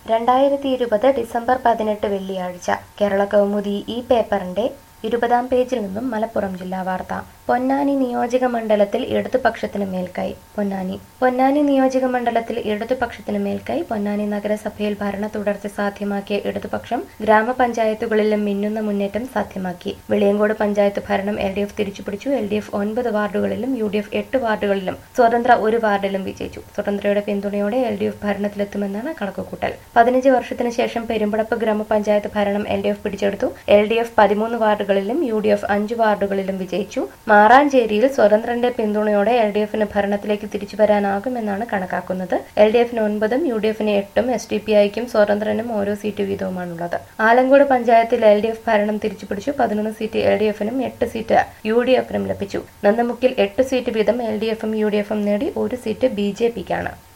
രണ്ടായിരത്തി ഇരുപത് ഡിസംബർ പതിനെട്ട് വെള്ളിയാഴ്ച കേരള കൗമുദി ഈ പേപ്പറിന്റെ ഇരുപതാം പേജിൽ നിന്നും മലപ്പുറം ജില്ലാ വാർത്ത പൊന്നാനി നിയോജക മണ്ഡലത്തിൽ ഇടതുപക്ഷത്തിന് മേൽക്കൈ പൊന്നാനി പൊന്നാനി നിയോജക മണ്ഡലത്തിൽ ഇടതുപക്ഷത്തിന് മേൽക്കൈ പൊന്നാനി നഗരസഭയിൽ ഭരണ തുടർച്ച സാധ്യമാക്കിയ ഇടതുപക്ഷം ഗ്രാമപഞ്ചായത്തുകളിലും മിന്നുന്ന മുന്നേറ്റം സാധ്യമാക്കി വെളിയങ്കോട് പഞ്ചായത്ത് ഭരണം എൽ ഡി എഫ് തിരിച്ചുപിടിച്ചു എൽ ഡി എഫ് ഒൻപത് വാർഡുകളിലും യു ഡി എഫ് എട്ട് വാർഡുകളിലും സ്വതന്ത്ര ഒരു വാർഡിലും വിജയിച്ചു സ്വതന്ത്രയുടെ പിന്തുണയോടെ എൽ ഡി എഫ് ഭരണത്തിലെത്തുമെന്നാണ് കണക്കുകൂട്ടൽ പതിനഞ്ച് വർഷത്തിന് ശേഷം പെരുമ്പടപ്പ് ഗ്രാമപഞ്ചായത്ത് ഭരണം എൽ ഡി എഫ് പിടിച്ചെടുത്തു എൽ ഡി എഫ് പതിമൂന്ന് വാർഡുകളിലും യു ഡി എഫ് അഞ്ച് വാർഡുകളിലും വിജയിച്ചു മാറാഞ്ചേരിയിൽ സ്വതന്ത്രന്റെ പിന്തുണയോടെ എൽ ഡി എഫിന് ഭരണത്തിലേക്ക് തിരിച്ചു വരാനാകുമെന്നാണ് കണക്കാക്കുന്നത് എൽ ഡി എഫിന് ഒൻപതും യു ഡി എഫിന് എട്ടും എസ് ഡി പി ഐക്കും സ്വതന്ത്രനും ഓരോ സീറ്റ് വീതവുമാണുള്ളത് ആലങ്കോട് പഞ്ചായത്തിൽ എൽ ഡി എഫ് ഭരണം തിരിച്ചുപിടിച്ചു പതിനൊന്ന് സീറ്റ് എൽ ഡി എഫിനും എട്ട് സീറ്റ് യു ഡി എഫിനും ലഭിച്ചു നന്ദമുക്കിൽ എട്ട് സീറ്റ് വീതം എൽ ഡി എഫും യു ഡി എഫും നേടി ഒരു സീറ്റ് ബി ജെ പിക്കാണ്